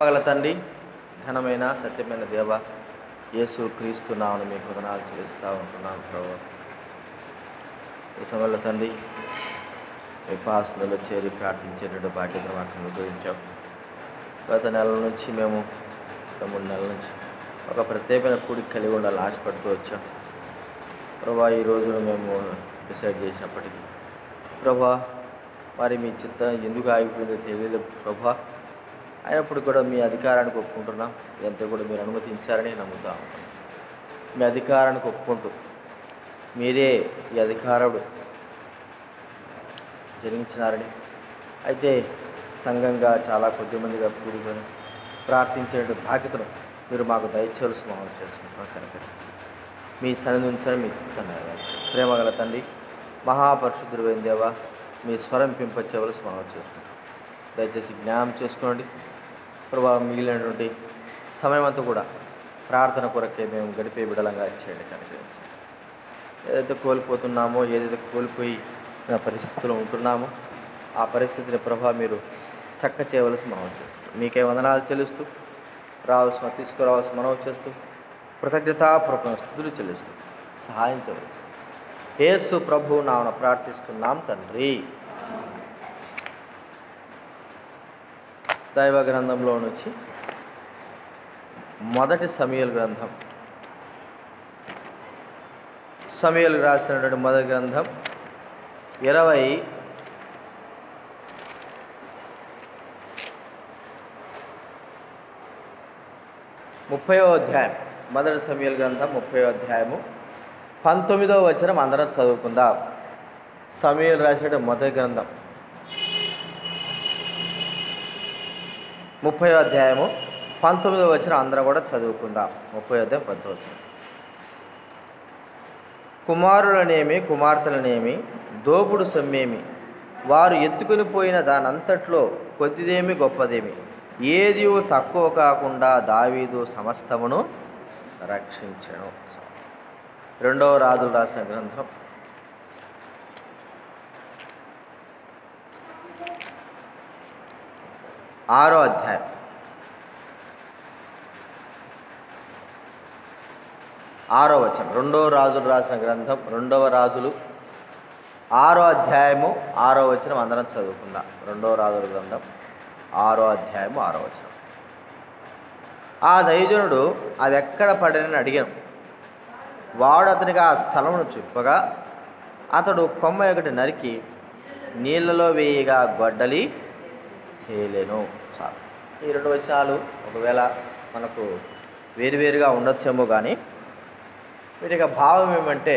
పగల తండ్రి ఘనమైన సత్యమైన దేవ యేసు క్రీస్తు నామను మీకు వందనాలు చెల్లిస్తూ ఉంటున్నాను ప్రభు ఈ సమయంలో తండ్రి మీ పాసనలో చేరి ప్రార్థించేటువంటి బాధ్యతను మాకు అనుగ్రహించాం గత నెల నుంచి మేము గత మూడు నెలల నుంచి ఒక ప్రత్యేకమైన కూడికి కలిగి ఉండాలని ఆశపడుతూ వచ్చాం ప్రభా ఈ రోజున మేము డిసైడ్ చేసినప్పటికీ ప్రభా మరి మీ చిత్తం ఎందుకు ఆగిపోయిందో తెలియదు ప్రభా అయినప్పుడు కూడా మీ అధికారానికి ఒప్పుకుంటున్నాం ఇదంతా కూడా మీరు అనుమతించారని నమ్ముతా ఉన్నాం మీ అధికారానికి ఒప్పుకుంటూ మీరే ఈ అధికారుడు జరిగించినారని అయితే సంఘంగా చాలా కొద్ది మందిగా కూడుకొని ప్రార్థించే బాధ్యతను మీరు మాకు దయచేసి మనం చేసుకుంటున్నాం కనుకరించి మీ సన్నిధి ఉంచని మీ చిత్తం నెరవేర్చండి. ప్రేమగల తండ్రి మహాపరిశుద్ధుడు దేవా మీ స్వరం పింపచేవలసి మనం చేసుకుంటాం దయచేసి జ్ఞానం చేసుకోండి ప్రభావం మిగిలినటువంటి సమయం అంతా కూడా ప్రార్థన కొరకే మేము గడిపే విడలంగా చేయండి కనుకరించండి ఏదైతే కోల్పోతున్నామో ఏదైతే కోల్పోయి ఉన్న పరిస్థితుల్లో ఉంటున్నామో ఆ పరిస్థితిని ప్రభావ మీరు చక్క చేయవలసి మనం చేస్తాం మీకే వందనాలు చెల్లిస్తూ రావాల్సిన తీసుకురావాల్సిన మనం చేస్తూ కృతజ్ఞతాపూర్వక స్థుతులు చెల్లిస్తూ సహాయం చేయవలసి యేసు ప్రభు నామన ప్రార్థిస్తున్నాం తండ్రి దైవ గ్రంథంలో నుంచి మొదటి సమయల్ గ్రంథం సమయలు రాసినటువంటి మొదటి గ్రంథం ఇరవై ముప్పయో అధ్యాయం మొదటి సమయల్ గ్రంథం ముప్పయో అధ్యాయము పంతొమ్మిదవ వచనం అందరం చదువుకుందాం సమయలు రాసిన మొదటి గ్రంథం ముప్పై అధ్యాయము పంతొమ్మిదవ వచ్చిన అందరం కూడా చదువుకుందాం ముప్పై అధ్యాయం పంతొమ్మిది వచనం. కుమారులనేమి కుమార్తెలనేమి దోపుడు సొమ్మేమి వారు ఎత్తుకుని పోయిన దానంతట్లో కొద్దిదేమి గొప్పదేమి ఏది తక్కువ కాకుండా దావీదు సమస్తమును రక్షించను రెండవ రాజులు రాసిన గ్రంథం ఆరో అధ్యాయం ఆరో వచనం రెండవ రాజులు రాసిన గ్రంథం రెండవ రాజులు ఆరో అధ్యాయము ఆరో వచనం అందరం చదువుకుందాం రెండవ రాజుల గ్రంథం ఆరో అధ్యాయము ఆరో వచనం ఆ దైవజనుడు అది ఎక్కడ పడనని అడిగాను వాడు అతనికి ఆ స్థలమును చెప్పగా అతడు కొమ్మ ఒకటి నరికి నీళ్ళలో వేయగా గొడ్డలి తేలేను చాలు ఈ రెండు వచనాలు ఒకవేళ మనకు వేరువేరుగా ఉండొచ్చేమో కానీ వీటి యొక్క భావం ఏమంటే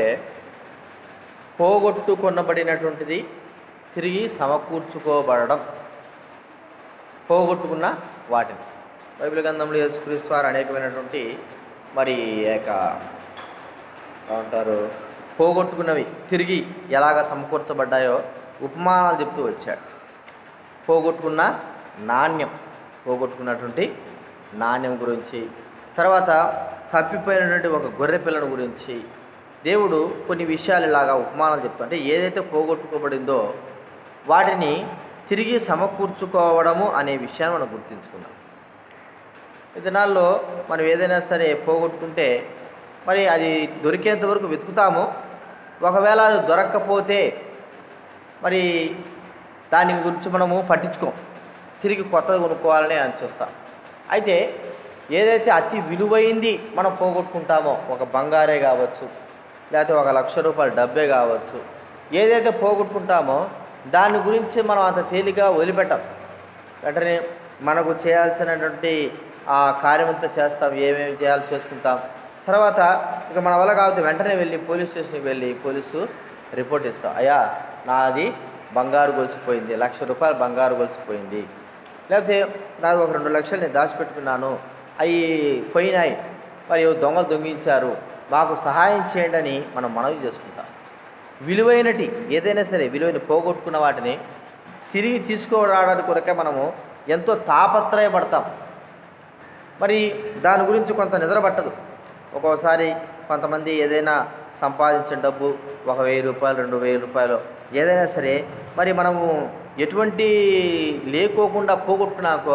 పోగొట్టుకొనబడినటువంటిది తిరిగి సమకూర్చుకోబడడం పోగొట్టుకున్న వాటిని బైబిల్ గ్రంథంలో యేసుక్రీస్తు వారు అనేకమైనటువంటి మరి ఈ యొక్క ఏమంటారు పోగొట్టుకున్నవి తిరిగి ఎలాగ సమకూర్చబడ్డాయో ఉపమానాలు చెప్తూ వచ్చాడు పోగొట్టుకున్న నాణ్యం పోగొట్టుకున్నటువంటి నాణ్యం గురించి తర్వాత తప్పిపోయినటువంటి ఒక గొర్రె పిల్లను గురించి దేవుడు కొన్ని విషయాలు ఇలాగా ఉపమానాలు చెప్తా అంటే ఏదైతే పోగొట్టుకోబడిందో వాటిని తిరిగి సమకూర్చుకోవడము అనే విషయాన్ని మనం గుర్తించుకున్నాం ఈ దినాల్లో మనం ఏదైనా సరే పోగొట్టుకుంటే మరి అది దొరికేంత వరకు వెతుకుతాము ఒకవేళ అది దొరక్కపోతే మరి దాని గురించి మనము పట్టించుకోం తిరిగి కొత్తది కొనుక్కోవాలని అని చూస్తాం అయితే ఏదైతే అతి విలువైంది మనం పోగొట్టుకుంటామో ఒక బంగారే కావచ్చు లేకపోతే ఒక లక్ష రూపాయల డబ్బే కావచ్చు ఏదైతే పోగొట్టుకుంటామో దాని గురించి మనం అంత తేలిగ్గా వదిలిపెట్టాం వెంటనే మనకు చేయాల్సినటువంటి ఆ కార్యం అంతా చేస్తాం ఏమేమి చేయాలో చేసుకుంటాం తర్వాత ఇక మన వల్ల కాకపోతే వెంటనే వెళ్ళి పోలీస్ స్టేషన్కి వెళ్ళి పోలీసు రిపోర్ట్ ఇస్తాం అయ్యా నాది బంగారు గొలిసిపోయింది లక్ష రూపాయలు బంగారు గొలిసిపోయింది లేకపోతే నాది ఒక రెండు లక్షలు నేను దాచిపెట్టుకున్నాను అవి పోయినాయి మరి దొంగలు దొంగించారు మాకు సహాయం చేయండి అని మనం మనవి చేసుకుంటాం విలువైనటి ఏదైనా సరే విలువైన పోగొట్టుకున్న వాటిని తిరిగి తీసుకురావడానికి కొరకే మనము ఎంతో తాపత్రయపడతాం మరి దాని గురించి కొంత నిద్ర పట్టదు ఒక్కోసారి కొంతమంది ఏదైనా సంపాదించిన డబ్బు ఒక వెయ్యి రూపాయలు రెండు వెయ్యి రూపాయలు ఏదైనా సరే మరి మనము ఎటువంటి లేకోకుండా పోగొట్టుకున్నాకో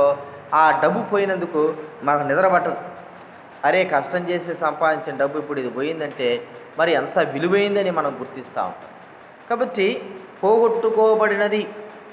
ఆ డబ్బు పోయినందుకు మనకు నిద్ర పట్టదు అరే కష్టం చేసి సంపాదించిన డబ్బు ఇప్పుడు ఇది పోయిందంటే మరి ఎంత విలువైందని మనం గుర్తిస్తూ ఉంటాం కాబట్టి పోగొట్టుకోబడినది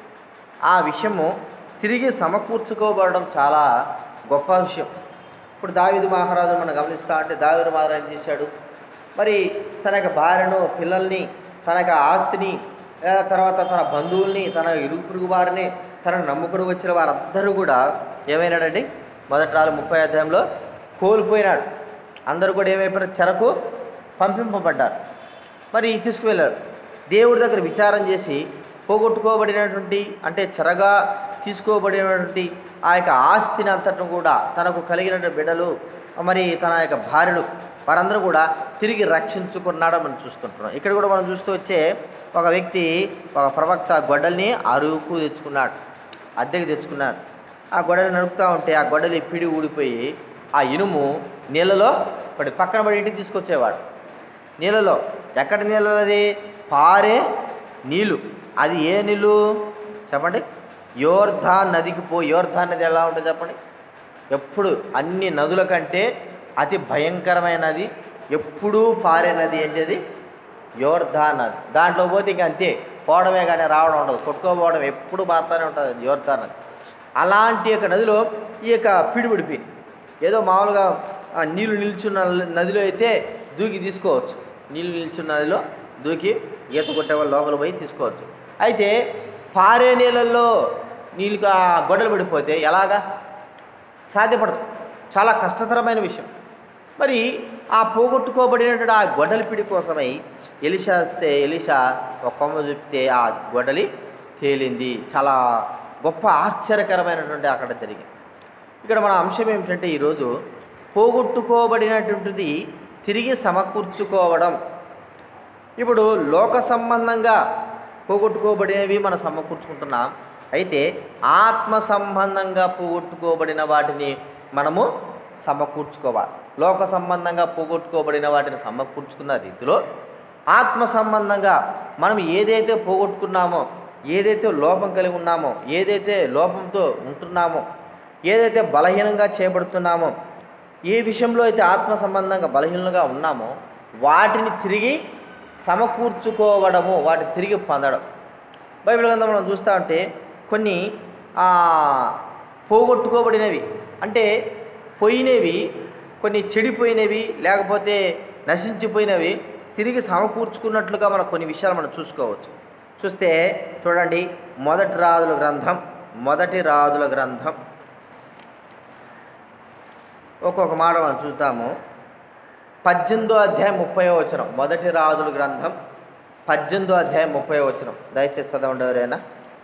ఆ విషయము తిరిగి సమకూర్చుకోబడడం చాలా గొప్ప విషయం ఇప్పుడు దావిదు మహారాజు మనం గమనిస్తా అంటే దావిదు మహారాజు ఏం చేశాడు మరి తన యొక్క భార్యను పిల్లల్ని తన యొక్క ఆస్తిని ఆ, తర్వాత తన బంధువుల్ని తన ఇరుగు పొరుగు వారిని తనను నమ్ముకుని వచ్చిన వారందరూ కూడా ఏమైనాడండి మొదటి రాళ్ళు ముప్పై అధ్యాయంలో కోల్పోయినాడు అందరూ కూడా ఏమైపోయారు చెరకు పంపింపబడ్డారు మరి తీసుకువెళ్ళాడు దేవుడి దగ్గర విచారం చేసి పోగొట్టుకోబడినటువంటి అంటే చెరగా తీసుకోబడినటువంటి ఆ యొక్క ఆస్తిని అంతటిని కూడా తనకు కలిగిన బిడ్డలు మరి తన యొక్క భార్యలు వారందరూ కూడా తిరిగి రక్షించుకున్నాడని మనం చూస్తుంటున్నాం ఇక్కడ కూడా మనం చూస్తూ వచ్చే ఒక వ్యక్తి ఒక ప్రవక్త గొడ్డల్ని అరువుకు తెచ్చుకున్నాడు అద్దెకి తెచ్చుకున్నాడు ఆ గొడ్డలి నడుపుతూ ఉంటే ఆ గొడ్డలి పిడి ఊడిపోయి ఆ ఇనుము నీళ్ళలో పడి పక్కన పడి ఇంటికి తీసుకొచ్చేవాడు నీళ్ళలో ఎక్కడ నీళ్ళు అది పారే నీళ్ళు అది ఏ నీళ్ళు చెప్పండి యోర్ధాన్ నదికి పో యోర్ధాన్ నది ఎలా ఉంటుంది చెప్పండి ఎప్పుడు అన్ని నదుల కంటే అతి భయంకరమైన నది ఎప్పుడూ పారే నది ఏంటిది యోర్ధాన్ నది దాంట్లో పోతే ఇంక అంతే పోవడమే కానీ రావడం ఉండదు కొట్టుకోపోవడం ఎప్పుడు మారుతూనే ఉంటుంది అది యోర్ధాన్ నది అలాంటి యొక్క నదిలో ఈ యొక్క పిడిపిడిపోయింది ఏదో మామూలుగా ఆ నీళ్లు నిల్చున్న నదిలో అయితే దూకి తీసుకోవచ్చు నీళ్లు నిల్చున్న నదిలో దూకి ఈత కొట్టే వాళ్ళు లోపల పోయి తీసుకోవచ్చు అయితే పారే నీళ్ళల్లో నీళ్ళు ఆ గొడ్డలు పడిపోతే ఎలాగా సాధ్యపడదు చాలా కష్టతరమైన విషయం మరి ఆ పోగొట్టుకోబడినటువంటి ఆ గొడ్డలి పిడి కోసమై ఎలిషా వస్తే ఎలిషా ఒక కొమ్మ చూపితే ఆ గొడ్డలి తేలింది చాలా గొప్ప ఆశ్చర్యకరమైనటువంటి అక్కడ జరిగింది ఇక్కడ మన అంశం ఏమిటంటే ఈరోజు పోగొట్టుకోబడినటువంటిది తిరిగి సమకూర్చుకోవడం ఇప్పుడు లోక సంబంధంగా పోగొట్టుకోబడినవి మనం సమకూర్చుకుంటున్నాం అయితే ఆత్మ సంబంధంగా పోగొట్టుకోబడిన వాటిని మనము సమకూర్చుకోవాలి లోక సంబంధంగా పోగొట్టుకోబడిన వాటిని సమకూర్చుకున్న రీతిలో ఆత్మ సంబంధంగా మనం ఏదైతే పోగొట్టుకున్నామో ఏదైతే లోపం కలిగి ఉన్నామో ఏదైతే లోపంతో ఉంటున్నామో ఏదైతే బలహీనంగా చేయబడుతున్నామో ఏ విషయంలో అయితే ఆత్మ సంబంధంగా బలహీనంగా ఉన్నామో వాటిని తిరిగి సమకూర్చుకోవడము వాటిని తిరిగి పొందడం బైబిల్ గ్రంథం మనం చూస్తూ ఉంటే కొన్ని ఆ, పోగొట్టుకోబడినవి అంటే పోయినవి కొన్ని చెడిపోయినవి లేకపోతే నశించిపోయినవి తిరిగి సమకూర్చుకున్నట్లుగా మనం కొన్ని విషయాలు మనం చూసుకోవచ్చు చూస్తే చూడండి మొదటి రాజుల గ్రంథం మొదటి రాజుల గ్రంథం ఒక్కొక్క మాట మనం చూద్దాము పద్దెనిమిదో అధ్యాయం ముప్పై వచనం మొదటి రాజుల గ్రంథం పద్దెనిమిదో అధ్యాయం ముప్పై వచనం దయచేసి చదవండి ఎవరైనా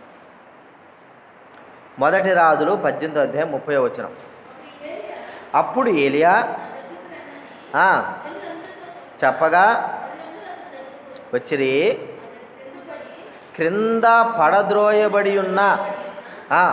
మొదటి రాజులు పద్దెనిమిదో అధ్యాయం ముప్పై వచనం అప్పుడు ఏలియా ఆ, చెప్పగా వచ్చిరి క్రింద పడద్రోయబడి ఉన్న ఆ,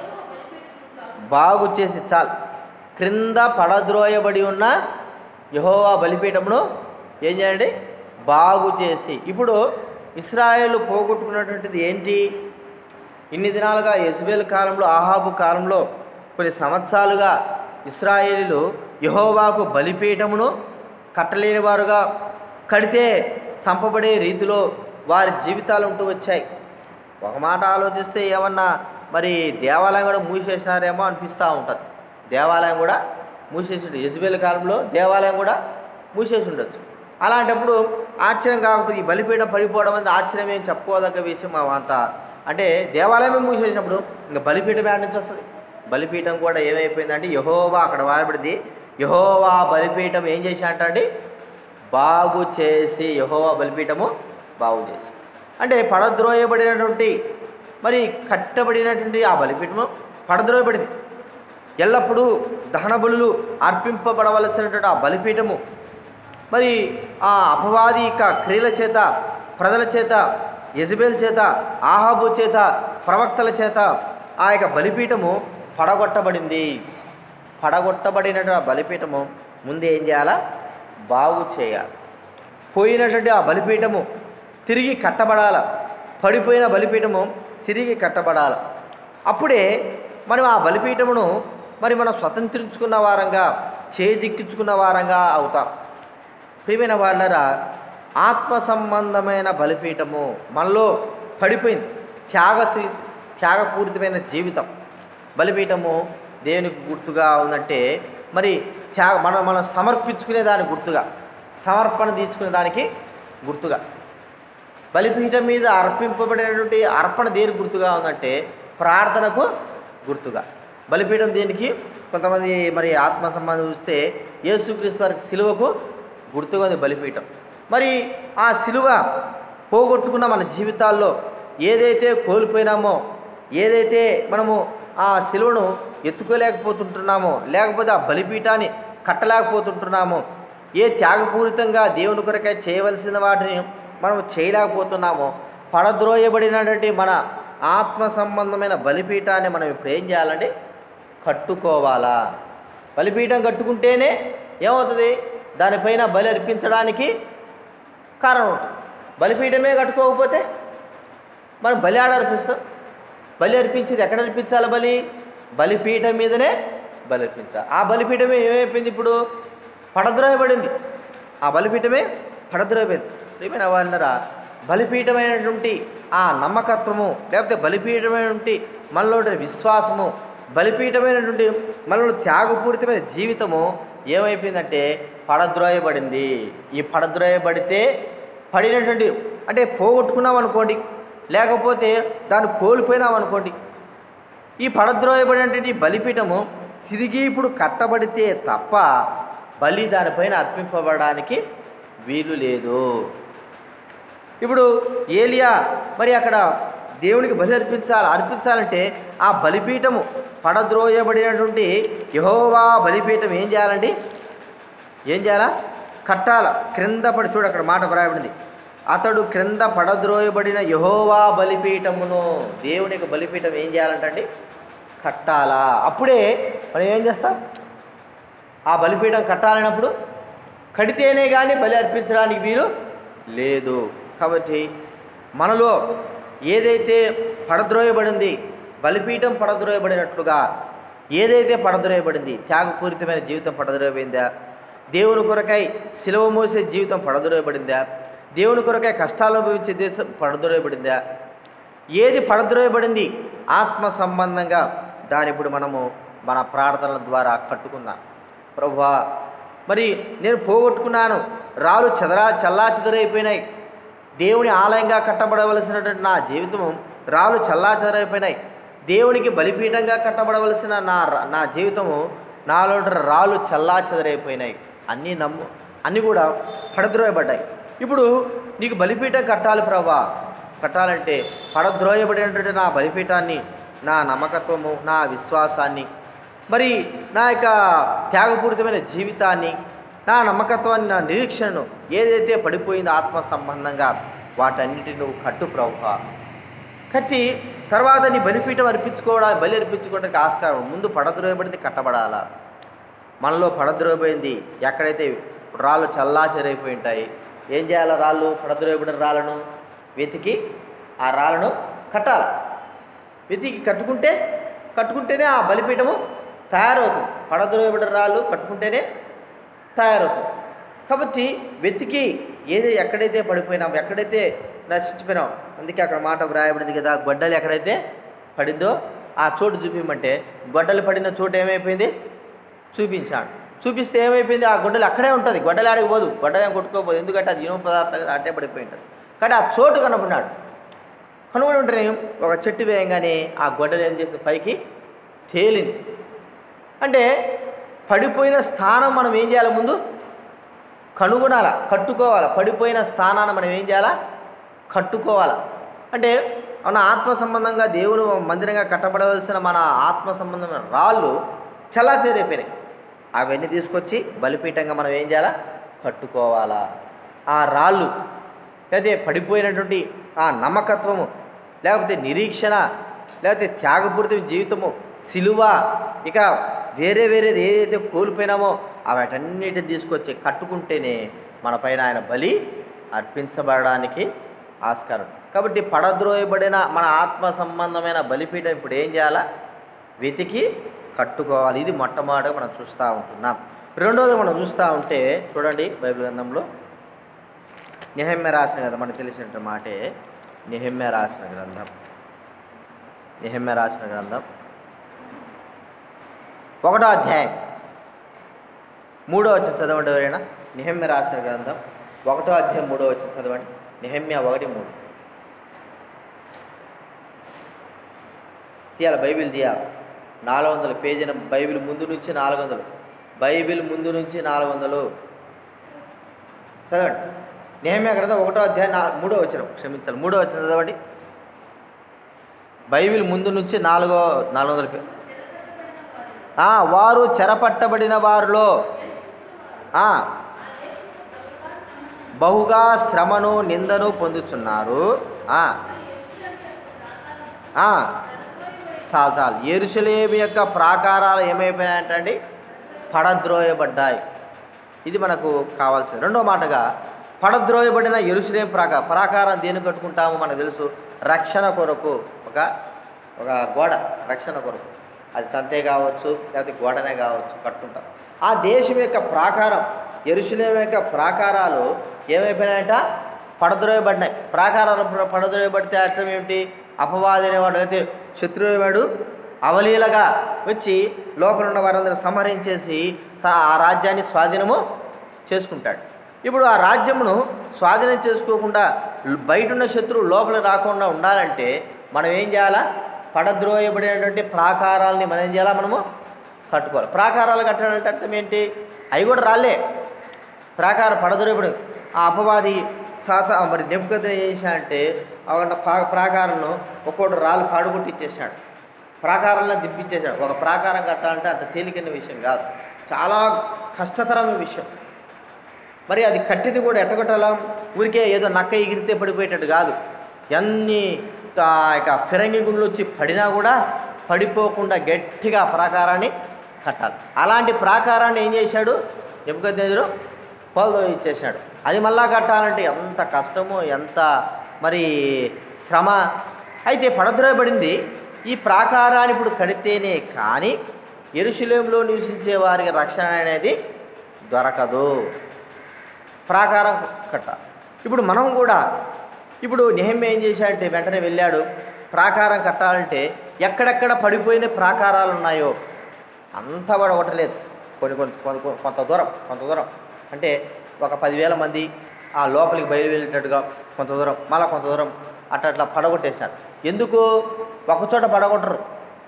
బాగు చేసి చాలు క్రింద పడద్రోయబడి ఉన్న యహోవా బలిపీఠమును ఏం చేయండి బాగు చేసి ఇప్పుడు ఇస్రాయేల్ పోగొట్టుకున్నటువంటిది ఏంటి ఇన్ని దినాలుగా యజ్బేల్ కాలంలో ఆహాబు కాలంలో కొన్ని సంవత్సరాలుగా ఇస్రాయేలీలు యహోవాకు బలిపీఠమును కట్టలేని వారుగా కడితే చంపబడే రీతిలో వారి జీవితాలు ఉంటూ వచ్చాయి ఒక మాట ఆలోచిస్తే ఏమన్నా మరి దేవాలయం కూడా మూసేసినారేమో అనిపిస్తూ ఉంటుంది దేవాలయం కూడా మూసేసి ఉండదు యజ్బేల్ కాలంలో దేవాలయం కూడా మూసేసి ఉండొచ్చు అలాంటప్పుడు ఆశ్చర్యం కాకపోతే ఈ బలిపీఠం పడిపోవడం అనేది ఆశ్చర్యం ఏం చెప్పుకోదగ్గ విషయం అంత అంటే దేవాలయమే మూసేసినప్పుడు ఇంకా బలిపీఠం ఏడ నుంచి వస్తుంది బలిపీఠం కూడా ఏమైపోయిందంటే యహోవా అక్కడ వాడబడింది యహోవా బలిపీఠం ఏం చేసి అంటండి బాగు చేసి యహోవా బలిపీఠము బాగు చేసి అంటే పడద్రోయబడినటువంటి మరి కట్టబడినటువంటి ఆ బలిపీఠము పడద్రోయబడింది ఎల్లప్పుడూ దహన బలులు అర్పింపబడవలసినటువంటి ఆ బలిపీఠము మరి ఆ అపవాది యొక్క క్రియల చేత ప్రజల చేత యజబేల్ చేత ఆహాబు చేత ప్రవక్తల చేత ఆ యొక్క బలిపీఠము పడగొట్టబడింది పడగొట్టబడినటువంటి ఆ బలిపీఠము ముందు ఏం చేయాలా బాగు చేయాలి పోయినటువంటి ఆ బలిపీఠము తిరిగి కట్టబడాల పడిపోయిన బలిపీఠము తిరిగి కట్టబడాల అప్పుడే మనం ఆ బలిపీఠమును మరి మనం స్వతంత్రించుకున్న వారంగా చేజిక్కించుకున్న వారంగా అవుతాం ప్రియమైన వాళ్ళరా ఆత్మ సంబంధమైన బలిపీఠము మనలో పడిపోయింది త్యాగ త్యాగపూరితమైన జీవితం బలిపీఠము దేవునికి గుర్తుగా ఉందంటే మరి త్యాగ మనం మనం సమర్పించుకునే దానికి గుర్తుగా సమర్పణ తీర్చుకునే దానికి గుర్తుగా బలిపీఠం మీద అర్పింపబడినటువంటి అర్పణ దేనికి గుర్తుగా ఉందంటే ప్రార్థనకు గుర్తుగా బలిపీఠం దేనికి కొంతమంది మరి ఆత్మ సంబంధం చూస్తే యేసుక్రీస్తు వారికి సిలువకు గుర్తుగా ఉంది బలిపీఠం మరి ఆ సిలువ పోగొట్టుకున్న మన జీవితాల్లో ఏదైతే కోల్పోయినామో ఏదైతే మనము ఆ సిలువను ఎత్తుకోలేకపోతుంటున్నామో లేకపోతే ఆ బలిపీఠాన్ని కట్టలేకపోతుంటున్నామో ఏ త్యాగపూరితంగా దేవుని కొరకై చేయవలసిన వాటిని మనం చేయలేకపోతున్నామో పడద్రోయబడినటువంటి మన ఆత్మ సంబంధమైన బలిపీఠాన్ని మనం ఇప్పుడు ఏం చేయాలండి కట్టుకోవాలా బలిపీఠం కట్టుకుంటేనే ఏమవుతుంది దానిపైన బలి అర్పించడానికి కారణం ఉంటుంది బలిపీఠమే కట్టుకోకపోతే మనం బలి ఆడ అర్పిస్తాం బలి అర్పించేది ఎక్కడ అర్పించాలి బలి బలిపీఠం మీదనే బలి అర్పించాలి ఆ బలిపీఠమే ఏమైపోయింది ఇప్పుడు పడద్రోయబడింది ఆ బలిపీఠమే పడద్రోయబడింది ప్రియమైన వాళ్ళరా బలిపీఠమైనటువంటి ఆ నమ్మకత్వము లేకపోతే బలిపీఠమైనటువంటి మనలో ఉండే విశ్వాసము బలిపీఠమైనటువంటి మనలో త్యాగపూరితమైన జీవితము ఏమైపోయిందంటే పడద్రోయబడింది ఈ పడద్రోయబడితే పడినటువంటి అంటే పోగొట్టుకున్నాం అనుకోండి లేకపోతే దాన్ని కోల్పోయినాం అనుకోండి ఈ పడద్రోయబడినటువంటి బలిపీఠము తిరిగి ఇప్పుడు కట్టబడితే తప్ప బలి దానిపైన అర్పింపబడడానికి వీలు లేదు ఇప్పుడు ఏలియా మరి అక్కడ దేవునికి బలి అర్పించాలి అర్పించాలంటే ఆ బలిపీఠము పడద్రోయబడినటువంటి యహోవా బలిపీఠం ఏం చేయాలండి ఏం చేయాలా కట్టాల క్రింద పడి చూడు అక్కడ మాట వ్రాయబడింది అతడు క్రింద పడద్రోయబడిన యహోవా బలిపీఠమును దేవుని యొక్క బలిపీఠం ఏం చేయాలంటండి కట్టాలా అప్పుడే మనం ఏం చేస్తాం ఆ బలిపీఠం కట్టాలన్నప్పుడు కడితేనే కానీ బలి అర్పించడానికి వీలు లేదు కాబట్టి మనలో ఏదైతే పడద్రోయబడింది బలిపీఠం పడద్రోయబడినట్లుగా ఏదైతే పడద్రోయబడింది త్యాగపూరితమైన జీవితం పడద్రోయబడిందా దేవుని కొరకై సిలువ మోసే జీవితం పడద్రోయబడిందా దేవుని కొరకై కష్టాలు అనుభవించే దేశం పడద్రోయబడిందా ఏది పడద్రోయబడింది ఆత్మ సంబంధంగా దాని ఇప్పుడు మనము మన ప్రార్థనల ద్వారా కట్టుకుందాం ప్రభువా మరి నేను పోగొట్టుకున్నాను రాళ్ళు చెదరా చల్లా చెదరైపోయినాయి దేవుని ఆలయంగా కట్టబడవలసినటువంటి నా జీవితము రాళ్ళు చల్లా చెదరైపోయినాయి దేవునికి బలిపీఠంగా కట్టబడవలసిన నా ర- నా జీవితము నాలో రాళ్ళు చల్లా చెదరైపోయినాయి అన్నీ నమ్ము అన్నీ కూడా పడద్రోయబడ్డాయి ఇప్పుడు నీకు బలిపీఠం కట్టాలి ప్రభా కట్టాలంటే పడద్రోయబడినటువంటి నా బలిపీఠాన్ని నా నమ్మకత్వము నా విశ్వాసాన్ని మరి నా యొక్క త్యాగపూరితమైన జీవితాన్ని నా నమ్మకత్వాన్ని నా నిరీక్షణను ఏదైతే పడిపోయిందో ఆత్మ సంబంధంగా వాటన్నిటిని నువ్వు కట్టు ప్రభా కట్టి తర్వాత నీ బలిపీఠం అర్పించుకోవడానికి బలి అర్పించుకోవడానికి ఆస్కారం ముందు పడద్రోయబడింది కట్టబడాలా మనలో పడద్రోయబడింది ఎక్కడైతే రాళ్ళు చల్లా చెరైపోయి ఉంటాయి ఏం చేయాలి రాళ్ళు పడద్రోయబడిన రాళ్ళను వెతికి ఆ రాళ్ళను కట్టాలి వెతికి కట్టుకుంటే కట్టుకుంటేనే ఆ బలిపీఠము తయారవుతుంది పడద్రోయబడిన రాళ్ళు కట్టుకుంటేనే తయారవుతుంది కాబట్టి వెతికి ఏది ఎక్కడైతే పడిపోయినాం ఎక్కడైతే నశించిపోయినాం అందుకే అక్కడ మాట వ్రాయబడింది కదా గొడ్డలు ఎక్కడైతే పడిందో ఆ చోటు చూపించమంటే గొడ్డలు పడిన చోటు ఏమైపోయింది చూపించాడు చూపిస్తే ఏమైపోయింది ఆ గొడ్డలు అక్కడే ఉంటుంది గొడ్డలు ఆడికి పోదు గొడ్డలు ఏం కొట్టుకోపోదు ఎందుకంటే అది ఇనుప పదార్థం అట్టే పడిపోయి ఉంటుంది కానీ ఆ చోటు కనపడినాడు కనుగొని ఉంటేనే ఒక చెట్టు వేయంగానే ఆ గొడ్డలు ఏం చేసింది పైకి తేలింది అంటే పడిపోయిన స్థానం మనం ఏం చేయాలి ముందు కనుగొనాల కట్టుకోవాలి పడిపోయిన స్థానాన్ని మనం ఏం చేయాలా కట్టుకోవాలి అంటే మన ఆత్మ సంబంధంగా దేవుడు మందిరంగా కట్టబడవలసిన మన ఆత్మ సంబంధమైన రాళ్ళు చల్లా చేరైపోయినాయి అవన్నీ తీసుకొచ్చి బలిపీఠంగా మనం ఏం చేయాలా కట్టుకోవాలా ఆ రాళ్ళు లేకపోతే పడిపోయినటువంటి ఆ నమ్మకత్వము లేకపోతే నిరీక్షణ లేకపోతే త్యాగపూరిత జీవితము సిలువ ఇక వేరే వేరేది ఏదైతే కోల్పోయినామో వాటన్నిటిని తీసుకొచ్చి కట్టుకుంటేనే మన పైన ఆయన బలి అర్పించబడడానికి ఆస్కారం కాబట్టి పడద్రోయబడిన మన ఆత్మ సంబంధమైన బలిపీఠం ఇప్పుడు ఏం చేయాలా వెతికి కట్టుకోవాలి ఇది మొట్టమొదటి మనం చూస్తూ ఉంటున్నాం రెండోది మనం చూస్తూ ఉంటే చూడండి బైబిల్ గ్రంథంలో నిహమ్య రాసిన కదా మనకు తెలిసిన మాటే నిహమ్య రాసిన గ్రంథం నిహమ్య రాసిన గ్రంథం ఒకటో అధ్యాయం మూడో వచ్చిన చదవండి ఎవరైనా నిహమ్య రాసిన గ్రంథం ఒకటో అధ్యాయం మూడో వచ్చిన చదవండి నిహమ్య ఒకటి మూడు తీయాలి బైబిల్ తీయాలి నాలుగు వందల పేజీన బైబిల్ ముందు నుంచి నాలుగు వందలు బైబిల్ ముందు నుంచి నాలుగు వందలు చదవండి నేహమ్య గ్రంథం ఒకటో అధ్యాయం నా మూడో వచ్చిన క్షమించాలి మూడో వచ్చిన చదవండి బైబిల్ ముందు నుంచి నాలుగో నాలుగు వందల పే ఆ, వారు చెరపట్టబడిన వారిలో ఆ, బహుగా శ్రమను నిందను పొందుతున్నారు ఆ, ఆ, చాలు చాలు ఎరుసలేమి యొక్క ప్రాకారాలు ఏమైపోయాయంటండి పడద్రోయబడ్డాయి ఇది మనకు కావాల్సింది రెండో మాటగా పడద్రోయబడిన ఎరుసలేం ప్రాక ప్రాకారం దేని కట్టుకుంటాము మనకు తెలుసు రక్షణ కొరకు ఒక ఒక గోడ రక్షణ కొరకు అది తంతే కావచ్చు లేకపోతే గోడనే కావచ్చు కట్టుకుంటాం ఆ దేశం యొక్క ప్రాకారం ఎరుసలేం యొక్క ప్రాకారాలు ఏమైపోయినాయంట పడద్రోయబడినాయి ప్రాకారాలు ప- పడద్రోయబడితే అర్థం ఏమిటి అపవాది అనేవాడు అయితే శత్రువాడు అవలీలగా వచ్చి లోపల ఉన్న వారందరూ సంహరించేసి తా- ఆ రాజ్యాన్ని స్వాధీనము చేసుకుంటాడు ఇప్పుడు ఆ రాజ్యమును స్వాధీనం చేసుకోకుండా ల్- బయట ఉన్న శత్రువు లోపల రాకుండా ఉండాలంటే మనం ఏం చేయాలా పడద్రోయబడినటువంటి ప్రాకారాలని మనం ఏం చేయాలా మనము కట్టుకోవాలి ప్రాకారాలు కట్టాలంటే అర్థం ఏంటి అవి కూడా రాలే ప్రాకార పడదొరేపుడు ఆ అపవాది సాత మరి నెప్పుకథ ఏం చేశాడంటే ఆ ప్రా ప్రాకారంను ఒక్కోటి రాళ్ళు పాడుకొట్టి ఇచ్చేసాడు ప్రాకారంలో దింపించేశాడు ఒక ప్రాకారం కట్టాలంటే అంత తేలికైన విషయం కాదు చాలా కష్టతరమైన విషయం మరి అది కట్టింది కూడా ఎట్టగొట్టాలా ఊరికే ఏదో నక్క ఎగిరితే పడిపోయేటట్టు కాదు ఎన్ని ఆ యొక్క ఫిరంగి గుండ్లు వచ్చి పడినా కూడా పడిపోకుండా గట్టిగా ఆ ప్రాకారాన్ని కట్టాలి అలాంటి ప్రాకారాన్ని ఏం చేశాడు ఎప్పుకొద్దు పోల్దో ఇచ్చేసాడు అది మళ్ళా కట్టాలంటే ఎంత కష్టమో ఎంత మరి శ్రమ అయితే పడద్రోయబడింది ఈ ప్రాకారాన్ని ఇప్పుడు కడితేనే కానీ ఎరుశలేంలో నివసించే వారికి రక్షణ అనేది దొరకదు ప్రాకారం కట్ట ఇప్పుడు మనం కూడా ఇప్పుడు నెహమ్య ఏం చేశాడంటే వెంటనే వెళ్ళాడు ప్రాకారం కట్టాలంటే ఎక్కడెక్కడ పడిపోయిన ప్రాకారాలు ఉన్నాయో అంతా పడగొట్టలేదు కొన్ని కొంత కొంత కొంత దూరం కొంత దూరం అంటే ఒక పదివేల మంది ఆ లోపలికి బయలు వెళ్ళేటట్టుగా కొంత దూరం మళ్ళీ కొంత దూరం అట్లా అట్లా పడగొట్టేశారు ఎందుకు ఒకచోట పడగొట్టరు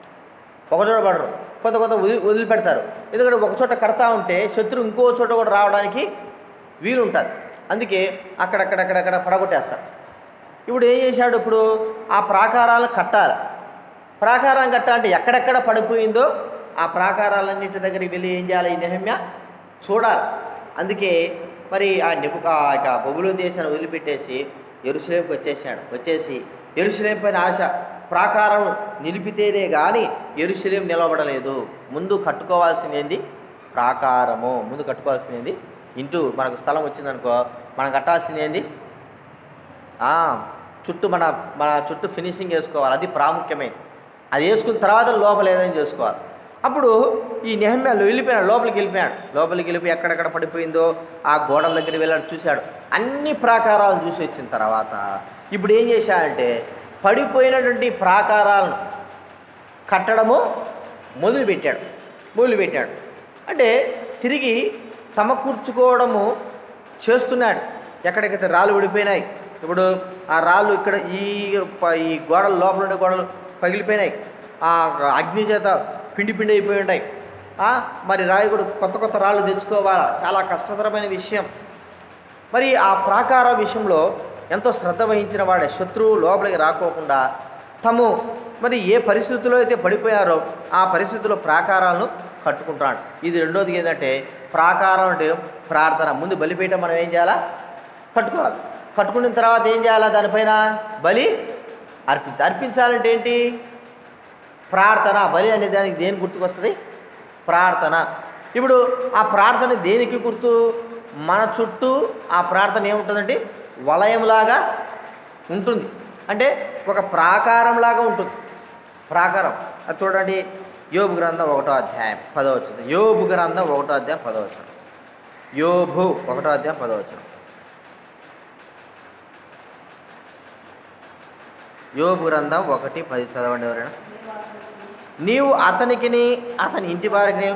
ఒకచోట పడరు కొంత కొంత వదిలి వదిలిపెడతారు ఎందుకంటే ఒక చోట కడతా ఉంటే శత్రువు ఇంకో చోట కూడా రావడానికి వీలు ఉంటుంది అందుకే అక్కడక్కడక్కడక్కడ పడగొట్టేస్తారు ఇప్పుడు ఏం చేశాడు ఇప్పుడు ఆ ప్రాకారాలు కట్టాలి ప్రాకారం కట్టాలంటే ఎక్కడెక్కడ పడిపోయిందో ఆ ప్రాకారాలన్నింటి దగ్గరికి వెళ్ళి ఏం చేయాలి ఈ నెహమ్య చూడాలి అందుకే మరి ఆ నిపు ఆ యొక్క బొబులు దేశాన్ని వదిలిపెట్టేసి ఎరుసలేంకి వచ్చేసాడు వచ్చేసి ఎరుసలేం పైన ఆశ ప్రాకారం నిలిపితేనే కానీ ఎరుసలేం నిలబడలేదు ముందు కట్టుకోవాల్సింది ఏంది ప్రాకారము ముందు కట్టుకోవాల్సింది ఏంది ఇంటూ మనకు స్థలం వచ్చిందనుకో మనం కట్టాల్సింది ఏంది ఆ, చుట్టూ మన మన చుట్టూ ఫినిషింగ్ వేసుకోవాలి అది ప్రాముఖ్యమైనది అది వేసుకున్న తర్వాత లోపల ఏదైనా చేసుకోవాలి అప్పుడు ఈ నెహమ్యాలు వెళ్ళిపోయాడు లోపలికి వెళ్ళిపోయాడు లోపలికి వెళ్ళిపోయి ఎక్కడెక్కడ పడిపోయిందో ఆ గోడల దగ్గర వెళ్ళాడు చూశాడు అన్ని ప్రాకారాలు చూసి వచ్చిన తర్వాత ఇప్పుడు ఏం చేశాడంటే పడిపోయినటువంటి ప్రాకారాలను కట్టడము మొదలుపెట్టాడు మొదలుపెట్టాడు అంటే తిరిగి సమకూర్చుకోవడము చేస్తున్నాడు ఎక్కడికైతే రాళ్ళు విడిపోయినాయి ఇప్పుడు ఆ రాళ్ళు ఇక్కడ ఈ ప- ఈ గోడలు లోపల ఉండే గోడలు పగిలిపోయినాయి ఆ అగ్ని చేత పిండి పిండి అయిపోయి ఉంటాయి ఆ, మరి రాయి కూడా కొత్త కొత్త రాళ్ళు తెచ్చుకోవాలా చాలా కష్టతరమైన విషయం మరి ఆ ప్రాకార విషయంలో ఎంతో శ్రద్ధ వహించిన వాడే శత్రువు లోపలికి రాకోకుండా తాము మరి ఏ పరిస్థితుల్లో అయితే పడిపోయారో ఆ పరిస్థితుల్లో ప్రాకారాలను కట్టుకుంటాడు ఇది రెండోది ఏంటంటే ప్రాకారం అంటే ప్రార్థన ముందు బలిపీఠ మనం ఏం చేయాలా కట్టుకోవాలి కట్టుకున్న తర్వాత ఏం చేయాలా దానిపైన బలి అర్పించాలి అర్పించాలంటే ఏంటి ప్రార్థన బలి అనే దానికి దేని గుర్తుకొస్తుంది ప్రార్థన ఇప్పుడు ఆ ప్రార్థన దేనికి గుర్తు మన చుట్టూ ఆ ప్రార్థన ఏముంటుందంటే వలయంలాగా ఉంటుంది అంటే ఒక ప్రాకారంలాగా ఉంటుంది ప్రాకారం అది చూడండి యోబు గ్రంథం ఒకటో అధ్యాయం పదో వచ్చింది యోబు గ్రంథం ఒకటో అధ్యాయం పదో వచ్చిన యోబు ఒకటో అధ్యాయం పదో వచ్చిన యోబు గ్రంథం ఒకటి పది చదవండి ఎవరైనా నీవు అతనికిని అతని ఇంటి వారికి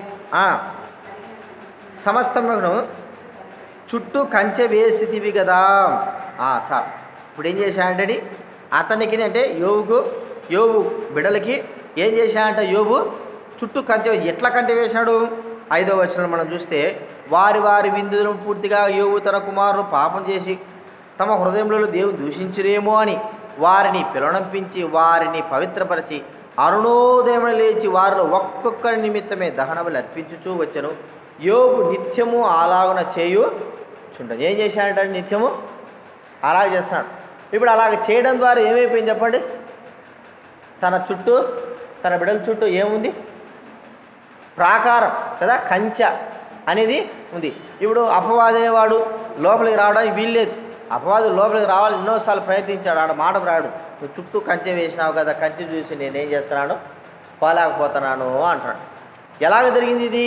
సమస్తమును చుట్టూ కంచె వేసితివి కదా ఆ, చాలు ఇప్పుడు ఏం చేశాడంటే అతనికి అంటే యోగుకు యోగు బిడలకి ఏం చేశాడంట యోగు చుట్టూ కంచె వేసి- ఎట్లా కంచె వేశాడు ఐదో వచనం మనం చూస్తే వారి వారి విందులను పూర్తిగా యోగు తన కుమారుడు పాపం చేసి తమ హృదయంలో దేవుడు దూషించురేమో అని వారిని పిలవనంపించి వారిని పవిత్రపరిచి అరుణోదయం లేచి వారిలో ఒక్కొక్కరి నిమిత్తమే దహనములు అర్పించుచూ వచ్చను యోగు నిత్యము అలాగున చేయు చుండను ఏం చేశాడంటే నిత్యము అలా చేస్తున్నాడు ఇప్పుడు అలాగ చేయడం ద్వారా ఏమైపోయింది చెప్పండి తన చుట్టూ తన బిడ్డల చుట్టూ ఏముంది ప్రాకారం కదా కంచె అనేది ఉంది ఇప్పుడు అపవాది అనేవాడు లోపలికి రావడానికి వీల్లేదు అపవాది లోపలికి రావాలని ఎన్నోసార్లు ప్రయత్నించాడు ఆడ మాట రాడు నువ్వు చుట్టూ కంచె వేసినావు కదా కంచె చూసి నేనేం చేస్తున్నాను పోలేకపోతున్నాను అంటాడు ఎలాగ జరిగింది ఇది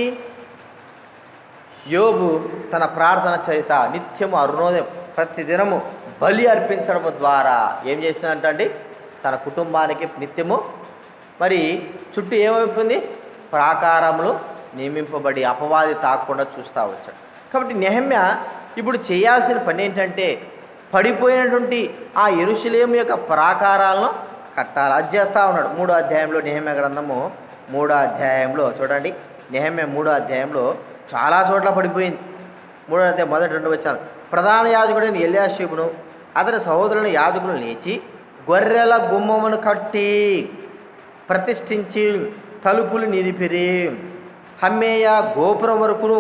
యోబు తన ప్రార్థన చేత నిత్యము అరుణోదయం ప్రతి దినము బలి అర్పించడం ద్వారా ఏం చేసిందంటే తన కుటుంబానికి నిత్యము మరి చుట్టూ ఏమైపోయింది ప్రాకారములు నియమింపబడి అపవాది తాకుండా చూస్తూ వచ్చాడు కాబట్టి నెహమ్య ఇప్పుడు చేయాల్సిన పని ఏంటంటే పడిపోయినటువంటి ఆ ఎరుషులేం యొక్క ప్రాకారాలను కట్టాలి అది చేస్తూ ఉన్నాడు మూడో అధ్యాయంలో నెహమ్య గ్రంథము మూడో అధ్యాయంలో చూడండి నెహమ్య మూడో అధ్యాయంలో చాలా చోట్ల పడిపోయింది మూడో అధ్యాయం మొదటి రెండు వచ్చాను ప్రధాన యాజకుడైన ఎల్యాశిబును అతని సహోదరుల యాజకులు లేచి గొర్రెల గుమ్మమును కట్టి ప్రతిష్ఠించి తలుపులు నిలిపిరి హమ్మేయ గోపురం వరకును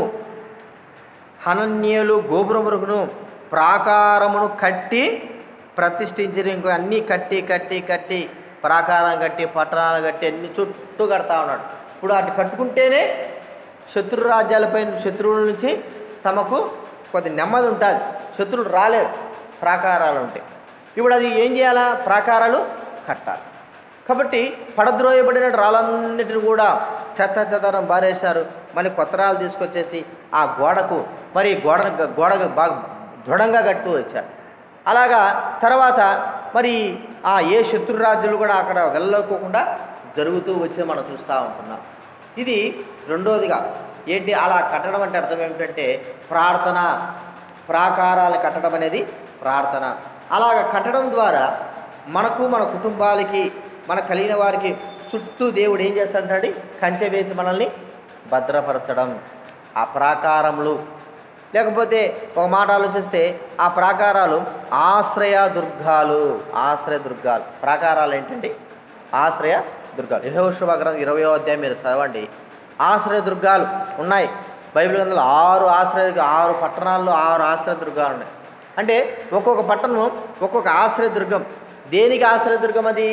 హనన్యులు గోపురం వరకును ప్రాకారమును కట్టి ప్రతిష్ఠించి ఇంకో అన్నీ కట్టి కట్టి కట్టి ప్రాకారం కట్టి పట్టణాలు కట్టి అన్ని చుట్టూ కడతా ఉన్నాడు ఇప్పుడు అటు కట్టుకుంటేనే శత్రు రాజ్యాలపై శత్రువుల నుంచి తమకు కొద్ది నెమ్మది ఉంటుంది శత్రువులు రాలేరు ప్రాకారాలు ఉంటాయి ఇప్పుడు అది ఏం చేయాలా ప్రాకారాలు కట్టాలి కాబట్టి పడద్రోయబడిన రాళ్ళన్నిటిని కూడా చెత్త చెదరం బారేశారు మళ్ళీ కొత్త రాళ్ళు తీసుకొచ్చేసి ఆ గోడకు మరి గోడ గోడకు బాగా దృఢంగా కడుతూ వచ్చారు అలాగా తర్వాత మరి ఆ ఏ శత్రు రాజ్యాలు కూడా అక్కడ వెళ్ళకోకుండా జరుగుతూ వచ్చి మనం చూస్తూ ఉంటున్నాం ఇది రెండోదిగా ఏంటి అలా కట్టడం అంటే అర్థం ఏమిటంటే ప్రార్థన ప్రాకారాలు కట్టడం అనేది ప్రార్థన అలాగ కట్టడం ద్వారా మనకు మన కుటుంబాలకి మన కలిగిన వారికి చుట్టూ దేవుడు ఏం చేస్తాడంటే కంచె వేసి మనల్ని భద్రపరచడం ఆ ప్రాకారములు లేకపోతే ఒక మాట ఆలోచిస్తే ఆ ప్రాకారాలు ఆశ్రయ దుర్గాలు ఆశ్రయ దుర్గాలు ప్రాకారాలు ఏంటంటే ఆశ్రయ దుర్గాలు యహోశుభ గ్రంథం ఇరవయో అధ్యాయం మీరు చదవండి ఆశ్రయ దుర్గాలు ఉన్నాయి బైబిల్ గ్రంథంలో ఆరు ఆశ్రయ ఆరు పట్టణాల్లో ఆరు ఆశ్రయ దుర్గాలు ఉన్నాయి అంటే ఒక్కొక్క పట్టణం ఒక్కొక్క ఆశ్రయ దుర్గం దేనికి ఆశ్రయ దుర్గం అది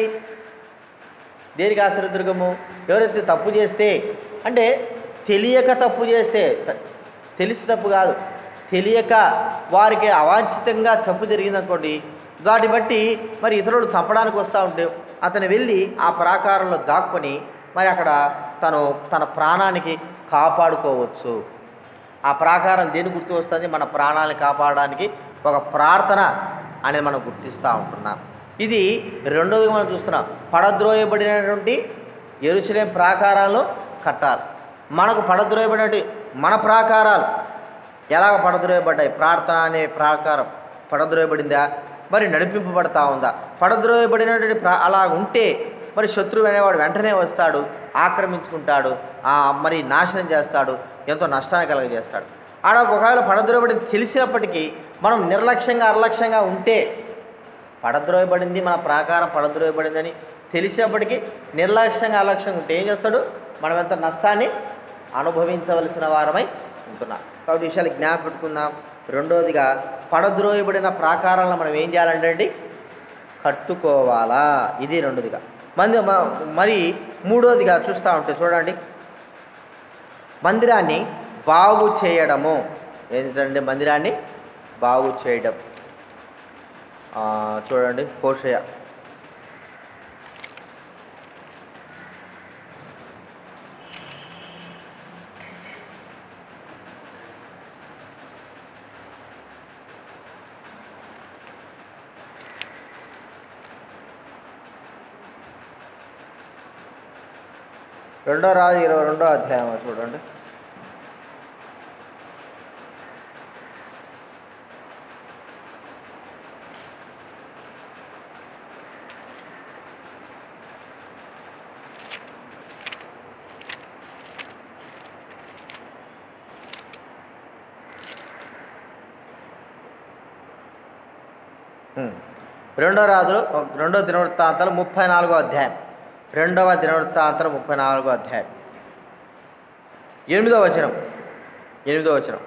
దేనికి ఆశ్రయ దుర్గము ఎవరైతే తప్పు చేస్తే అంటే తెలియక తప్పు చేస్తే త- తెలిసి తప్పు కాదు తెలియక వారికి అవాంఛితంగా తప్పు జరిగిందనుకోండి దాన్ని బట్టి మరి ఇతరులు చంపడానికి వస్తూ ఉంటే అతను వెళ్ళి ఆ ప్రాకారంలో దాక్కొని మరి అక్కడ తను తన ప్రాణానికి కాపాడుకోవచ్చు ఆ ప్రాకారం దేని గుర్తు వస్తుంది మన ప్రాణాలను కాపాడడానికి ఒక ప్రార్థన అనేది మనం గుర్తిస్తూ ఉంటున్నాం ఇది రెండోదిగా మనం చూస్తున్నాం పడద్రోయబడినటువంటి ఎరుసలేం ప్రాకారాలను కట్టాలి మనకు పడద్రోయబడినటువంటి మన ప్రాకారాలు ఎలాగ పడద్రోయబడ్డాయి ప్రార్థన అనే ప్రాకారం పడద్రోయబడిందా మరి నడిపింపబడతా ఉందా పడద్రోయబడినటువంటి ప్రా అలా ఉంటే మరి శత్రువు అనేవాడు వెంటనే వస్తాడు ఆక్రమించుకుంటాడు ఆ మరి నాశనం చేస్తాడు ఎంతో నష్టాన్ని కలగజేస్తాడు ఆడ ఒకవేళ పడద్రోయబడింది తెలిసినప్పటికీ మనం నిర్లక్ష్యంగా అర్లక్ష్యంగా ఉంటే పడద్రోయబడింది మన ప్రాకారం పడద్రోయబడిందని తెలిసినప్పటికీ నిర్లక్ష్యంగా అలక్ష్యంగా ఉంటే ఏం చేస్తాడు మనం ఎంత నష్టాన్ని అనుభవించవలసిన వారమై ఉంటున్నాం కాబట్టి ఈ విషయాలు జ్ఞాపకం పెట్టుకుందాం రెండోదిగా పడద్రోయబడిన ప్రాకారాలను మనం ఏం చేయాలంటే అండి కట్టుకోవాలా ఇది రెండోదిగా మంది మ- మరి మూడోదిగా చూస్తూ ఉంటే చూడండి మందిరాన్ని బాగు చేయడము ఏంటంటే మందిరాన్ని బాగు చేయడం ఆ, చూడండి హోషయ రెండో రాజు ఇరవై రెండో అధ్యాయం చూడండి ఉమ్. రెండో రాజులు రెండో దినవృత్తాంతాలు ముప్పై నాలుగో అధ్యాయం రెండవ దినవృత్తాంతాలు ముప్పై నాలుగో అధ్యాయం ఎనిమిదో వచనం ఎనిమిదో వచనం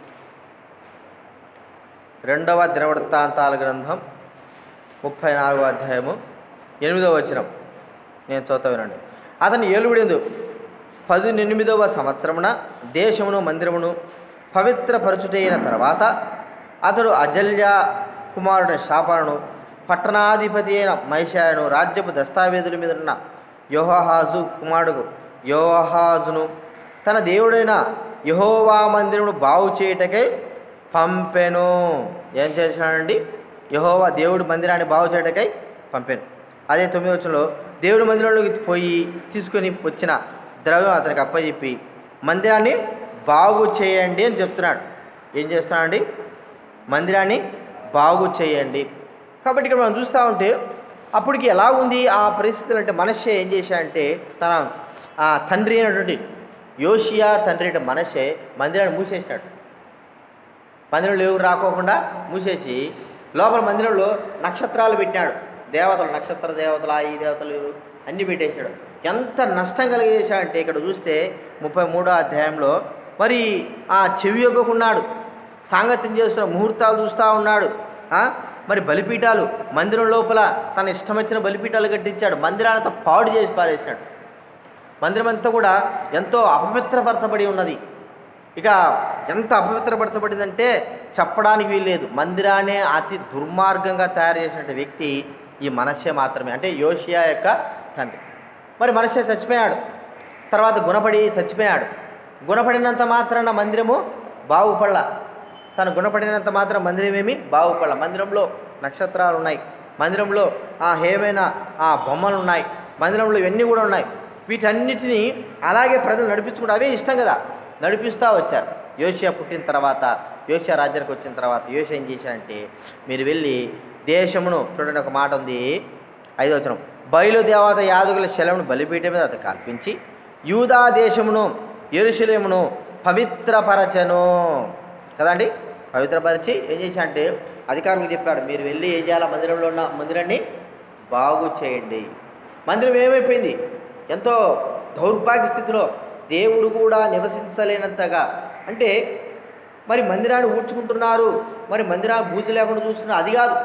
రెండవ దినవృత్తాంతాల గ్రంథం ముప్పై నాలుగో అధ్యాయము ఎనిమిదో వచనం నేను చదువుతా వినండి అతను ఏలుబడిందు పదినెనిమిదవ సంవత్సరమున దేశమును మందిరమును పవిత్రపరచుటైన తర్వాత అతడు అజల్య కుమారుడు శాపను పట్టణాధిపతి అయిన మైషాయను రాజ్యపు దస్తావేజుల మీద ఉన్న యోహాజు కుమారుడు యోహాజును తన దేవుడైన యహోవా మందిరమును బాగు చేయుటకై పంపెను ఏం చేశాడండి యహోవా దేవుడి మందిరాన్ని బాగు చేయటకై పంపాను అదే తొమ్మిది వచ్చంలో దేవుడి మందిరంలోకి పోయి తీసుకొని వచ్చిన ద్రవ్యం అతనికి అప్పచెప్పి మందిరాన్ని బాగు చేయండి అని చెప్తున్నాడు ఏం చేస్తున్నాడండి మందిరాన్ని బాగు చేయండి కాబట్టి ఇక్కడ మనం చూస్తూ ఉంటే అప్పటికి ఎలా ఉంది ఆ పరిస్థితులు అంటే మనషే ఏం చేశాడంటే తన ఆ తండ్రి అయినటువంటి యోషియా తండ్రి అయిన మనషే మందిరాన్ని మూసేశాడు మందిరంలో ఎవరు రాకోకుండా మూసేసి లోపల మందిరంలో నక్షత్రాలు పెట్టాడు దేవతలు నక్షత్ర దేవతలు ఆ ఈ దేవతలు ఇవి అన్నీ పెట్టేశాడు ఎంత నష్టం కలిగేశాడంటే ఇక్కడ చూస్తే ముప్పై మూడో అధ్యాయంలో మరి ఆ చెవి యొక్కకున్నాడు సాంగత్యం చేస్తున్న ముహూర్తాలు చూస్తూ ఉన్నాడు ఆ? మరి బలిపీఠాలు మందిరం లోపల తన ఇష్టం వచ్చిన బలిపీఠాలు కట్టించాడు మందిరాన్ని అంతా పాడు చేసి పారేశాడు మందిరం అంతా కూడా ఎంతో అపవిత్రపరచబడి ఉన్నది ఇక ఎంత అపవిత్రపరచబడిందంటే చెప్పడానికి వీల్లేదు మందిరాన్ని అతి దుర్మార్గంగా తయారు చేసిన వ్యక్తి ఈ మనస్సే మాత్రమే అంటే యోషియా యొక్క తండ్రి మరి మనస్సే చచ్చిపోయాడు తర్వాత గుణపడి చచ్చిపోయాడు గుణపడినంత మాత్రాన మందిరము బాగుపడలా తను గుణపడినంత మాత్రం మందిరం ఏమి బాగుపడల మందిరంలో నక్షత్రాలు ఉన్నాయి మందిరంలో ఆ హేమైన ఆ బొమ్మలు ఉన్నాయి మందిరంలో ఇవన్నీ కూడా ఉన్నాయి వీటన్నిటిని అలాగే ప్రజలు నడిపించుకుంటూ అవే ఇష్టం కదా నడిపిస్తూ వచ్చారు యోషియా పుట్టిన తర్వాత యోషియా రాజ్యానికి వచ్చిన తర్వాత యోషియా ఏం చేశాడంటే మీరు వెళ్ళి దేశమును చూడండి ఒక మాట ఉంది ఐదో వచనం బయలు దేవత యాజకుల శలమును బలిపీఠం మీద అతను కల్పించి యూదా దేశమును ఎరుశలేమును పవిత్రపరచను కదండి పవిత్రపరిచి ఏం చేశాడంటే అధికారులకు చెప్పాడు మీరు వెళ్ళి ఏం చేయాలి మందిరంలో ఉన్న మందిరాన్ని బాగు చేయండి మందిరం ఏమైపోయింది ఎంతో దౌర్భాగ్య స్థితిలో దేవుడు కూడా నివసించలేనంతగా అంటే మరి మందిరాన్ని ఊడ్చుకుంటున్నారు మరి మందిరాన్ని బూజు లేకుండా చూస్తున్నారు అది కాదు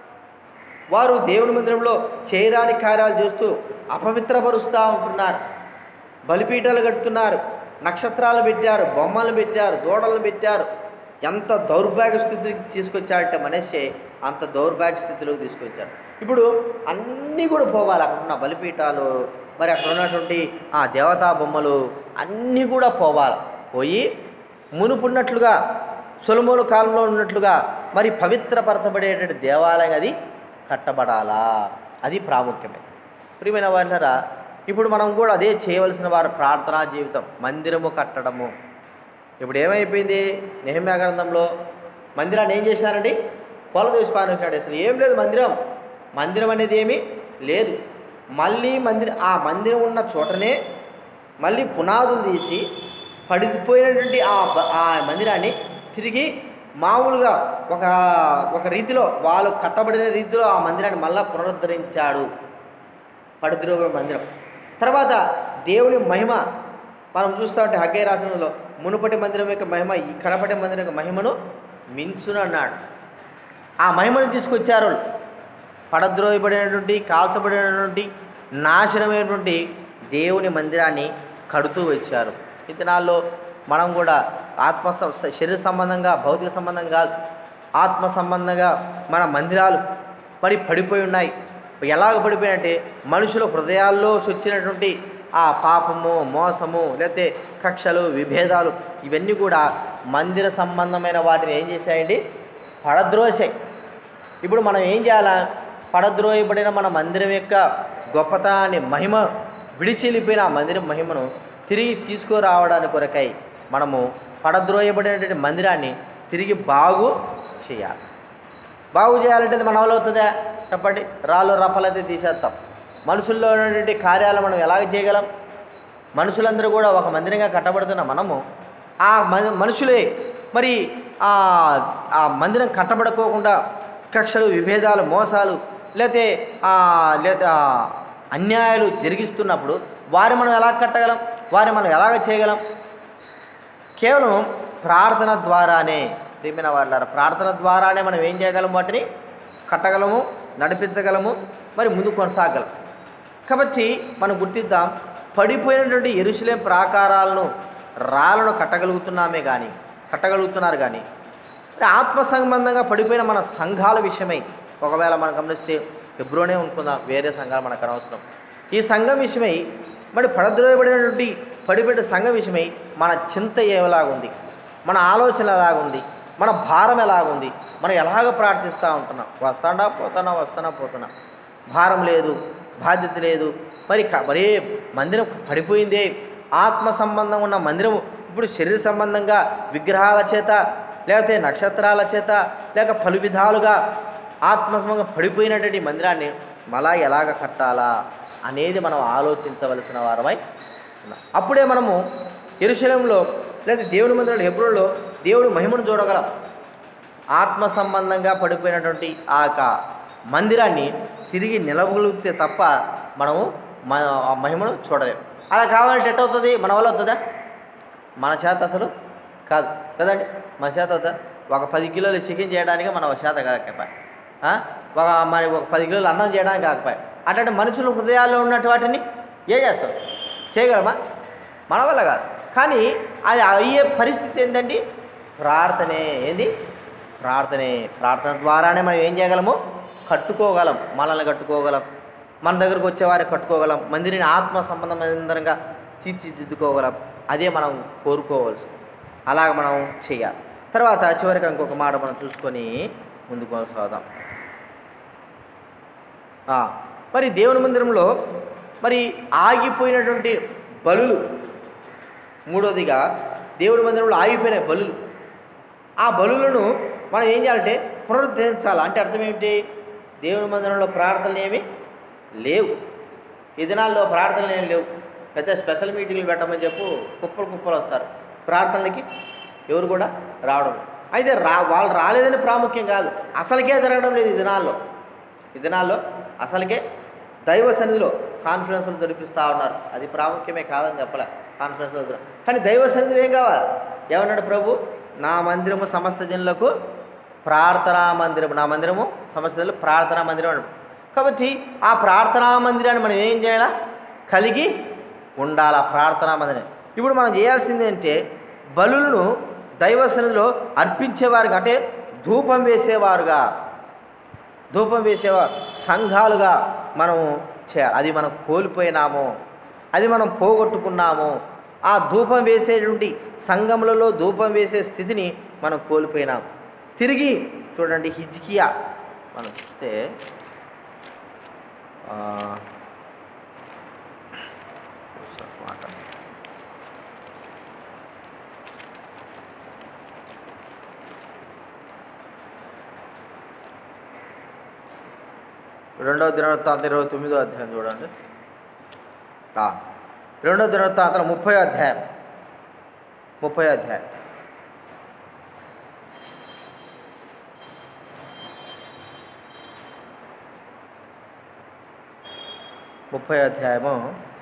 వారు దేవుని మందిరంలో చేయరాని కార్యాలు చేస్తూ అపవిత్రపరుస్తూ ఉంటున్నారు బలిపీఠాలు కట్టుతున్నారు నక్షత్రాలు పెట్టారు బొమ్మలు పెట్టారు దూడలు పెట్టారు ఎంత దౌర్భాగ్య స్థితికి తీసుకొచ్చాడంటే మనిషి అంత దౌర్భాగ్య స్థితిలోకి తీసుకొచ్చాడు ఇప్పుడు అన్నీ కూడా పోవాలి అక్కడ ఉన్న బలిపీఠాలు మరి అక్కడ ఉన్నటువంటి ఆ దేవతా బొమ్మలు అన్నీ కూడా పోవాలి పోయి మునుపున్నట్లుగా సొలమోను కాలంలో ఉన్నట్లుగా మరి పవిత్రపరచబడేటువంటి దేవాలయం అది కట్టబడాలా అది ప్రాముఖ్యమే ప్రియమైన వారినరా ఇప్పుడు మనం కూడా అదే చేయవలసిన వారి ప్రార్థనా జీవితం మందిరము కట్టడము ఇప్పుడు ఏమైపోయింది నెహమ్యా గ్రంథంలో మందిరాన్ని ఏం చేశారండి పొల దూసిపానించాడు అసలు ఏం లేదు మందిరం మందిరం అనేది ఏమీ లేదు మళ్ళీ మందిరం ఆ మందిరం ఉన్న చోటనే మళ్ళీ పునాదులు తీసి పడిపోయినటువంటి ఆ బ- ఆ మందిరాన్ని తిరిగి మామూలుగా ఒక ఒక రీతిలో వాళ్ళు కట్టబడిన రీతిలో ఆ మందిరాన్ని మళ్ళా పునరుద్ధరించాడు పడిద్రోవ మందిరం తర్వాత దేవుని మహిమ మనం చూస్తూ ఉంటే హగ్గే రాసనంలో మునుపటి మందిరం యొక్క మహిమ ఈ కడపటి మందిరం యొక్క మహిమను మించును అన్నాడు ఆ మహిమను తీసుకొచ్చారు వాళ్ళు. పడద్రోయబడినటువంటి కాల్చబడినటువంటి నాశనమైనటువంటి దేవుని మందిరాన్ని కడుతూ వచ్చారు ఈ దినాల్లో మనం కూడా ఆత్మ స- శరీర సంబంధంగా భౌతిక సంబంధం కాదు ఆత్మ సంబంధంగా మన మందిరాలు మరి పడిపోయి ఉన్నాయి ఎలాగ పడిపోయాయంటే మనుషుల హృదయాల్లో వచ్చినటువంటి ఆ పాపము మోసము లేకపోతే కక్షలు విభేదాలు ఇవన్నీ కూడా మందిర సంబంధమైన వాటిని ఏం చేశాయండి పడద్రోసాయి ఇప్పుడు మనం ఏం చేయాలా పడద్రోయబడిన మన మందిరం యొక్క గొప్పతనాన్ని మహిమ విడిచి వెళ్ళిపోయిన ఆ మందిరం మహిమను తిరిగి తీసుకురావడానికి కొరకై మనము పడద్రోయబడినటువంటి మందిరాన్ని తిరిగి బాగు చేయాలి బాగు చేయాలంటే అది మన వల్ల అవుతుందా చెప్పండి రాళ్ళు రప్పలైతే తీసేస్తాం మనుషుల్లో ఉన్నటువంటి కార్యాలు మనం ఎలాగ చేయగలం మనుషులందరూ కూడా ఒక మందిరంగా కట్టబడుతున్న మనము ఆ మ- మనుషులే మరి ఆ ఆ మందిరం కట్టబడుకోకుండా కక్షలు విభేదాలు మోసాలు లేతే ఆ లేదా అన్యాయాలు జరిగిస్తున్నప్పుడు వారి మనం ఎలా కట్టగలం వారి మనం ఎలాగ చేయగలం కేవలం ప్రార్థన ద్వారానే ప్రియమైన వాళ్ళారా ప్రార్థన ద్వారానే మనం ఏం చేయగలం వాటిని కట్టగలము నడిపించగలము మరి ముందు కొనసాగలం కాబట్టి మనం గుర్తిద్దాం పడిపోయినటువంటి ఎరుసలేం ప్రాకారాలను రాళ్ళను కట్టగలుగుతున్నామే కానీ కట్టగలుగుతున్నారు కానీ మరి ఆత్మ సంబంధంగా పడిపోయిన మన సంఘాల విషయమై ఒకవేళ మనం గమనిస్తే ఎబ్రోనే ఉంటుందాం వేరే సంఘాలు మనకు అనవసరం ఈ సంఘం విషయమై మరి పడద్రోయబడినటువంటి పడిపోయిన సంఘం విషయమై మన చింత ఎలాగుంది మన ఆలోచన ఎలాగుంది మన భారం ఎలాగుంది మనం ఎలాగ ప్రార్థిస్తూ ఉంటున్నాం వస్తాడా పోతానా వస్తానా పోతున్నా భారం లేదు బాధ్యత లేదు మరి క- మరే మందిరం పడిపోయిందే ఆత్మ సంబంధం ఉన్న మందిరం ఇప్పుడు శరీర సంబంధంగా విగ్రహాల చేత లేకపోతే నక్షత్రాల చేత లేక పలు విధాలుగా ఆత్మ సంబంధంగా పడిపోయినటువంటి ఈ మందిరాన్ని మళ్ళా ఎలాగ కట్టాలా అనేది మనం ఆలోచించవలసిన వారమై ఉన్నాం అప్పుడే మనము ఎరుశలంలో లేదా దేవుని మందిరంలో హెబ్రోలో దేవుడి మహిమను చూడగలం ఆత్మ సంబంధంగా పడిపోయినటువంటి ఆ యొక్క మందిరాన్ని తిరిగి నిలవగలిగితే తప్ప మనము మన ఆ మహిమను చూడలేము అలా కావాలంటే ఎట్టవుతుంది మన వల్ల అవుతుందా మన చేత అసలు కాదు కదండి మన చేత అవుతుందా ఒక పది కిలోలు చికెన్ చేయడానికి మన చేత కాకపోయా ఒక మరి ఒక పది కిలోలు అన్నం చేయడానికి కాకపోయా అట్లాంటి మనుషుల హృదయాల్లో ఉన్నట్టు వాటిని ఏం చేస్తాం చేయగలమా మన వల్ల కాదు కానీ అది అయ్యే పరిస్థితి ఏంటండి ప్రార్థనే ఏంది ప్రార్థనే ప్రార్థన ద్వారానే మనం ఏం చేయగలము కట్టుకోగలం మనల్ని కట్టుకోగలం మన దగ్గరకు వచ్చేవారిని కట్టుకోగలం మందిరిని ఆత్మ సంబంధమైనంగా తీర్చిదిద్దుకోగలం అదే మనం కోరుకోవాల్సింది అలాగ మనం చేయాలి తర్వాత చివరికి ఇంకొక మాట మనం చూసుకొని ముందుకు కొనసాగుదాం ఆ, మరి దేవుని మందిరంలో మరి ఆగిపోయినటువంటి బలులు మూడోదిగా దేవుడి మందిరంలో ఆగిపోయిన బలులు ఆ బలులను మనం ఏం చేయాలంటే పునరుద్ధరించాలి అంటే అర్థం ఏమిటి దేవుని మందిరంలో ప్రార్థనలు ఏమి లేవు ఈ దినాల్లో ప్రార్థనలు ఏమి లేవు పెద్ద స్పెషల్ మీటింగ్లు పెట్టమని చెప్పు కుప్పలు కుప్పలు వస్తారు ప్రార్థనలకి ఎవరు కూడా రావడం లేదు. అయితే రా వాళ్ళు రాలేదని ప్రాముఖ్యం కాదు అసలుకే జరగడం లేదు ఈ దినాల్లో ఈ దినాల్లో అసలుకే దైవ సన్నిధిలో కాన్ఫరెన్స్లు జరిపిస్తూ ఉన్నారు అది ప్రాముఖ్యమే కాదని చెప్పలే కాన్ఫరెన్స్లో జర- కానీ దైవ సన్నిధిలో ఏం కావాలి ఏమన్నాడు ప్రభు నా మందిరము సమస్త జనులకు ప్రార్థనా మందిరము నా మందిరము సమస్త జనులకు ప్రార్థనా మందిరం అన్నాడు కాబట్టి ఆ ప్రార్థనా మందిరాన్ని మనం ఏం చేయాలా కలిగి ఉండాలి ఆ ప్రార్థనా మందిరం ఇప్పుడు మనం చేయాల్సింది అంటే బలులను దైవ సన్నిధిలో అర్పించేవారుగా అంటే ధూపం వేసేవారుగా ధూపం వేసేవా సంఘాలుగా మనం చేయాలి అది మనం కోల్పోయినాము అది మనం పోగొట్టుకున్నాము ఆ ధూపం వేసేటువంటి సంఘములలో ధూపం వేసే స్థితిని మనం కోల్పోయినాం తిరిగి చూడండి హిజ్కియా మనం చూస్తే ఆ, చూస్తా మాట. రెండవ దినవృత్తాంతం ఇరవై తొమ్మిదో అధ్యాయం చూడండి ఆ, రెండవ దినవృత్తాంతం ముప్పై అధ్యాయం ముప్పై అధ్యాయం ముప్పై అధ్యాయము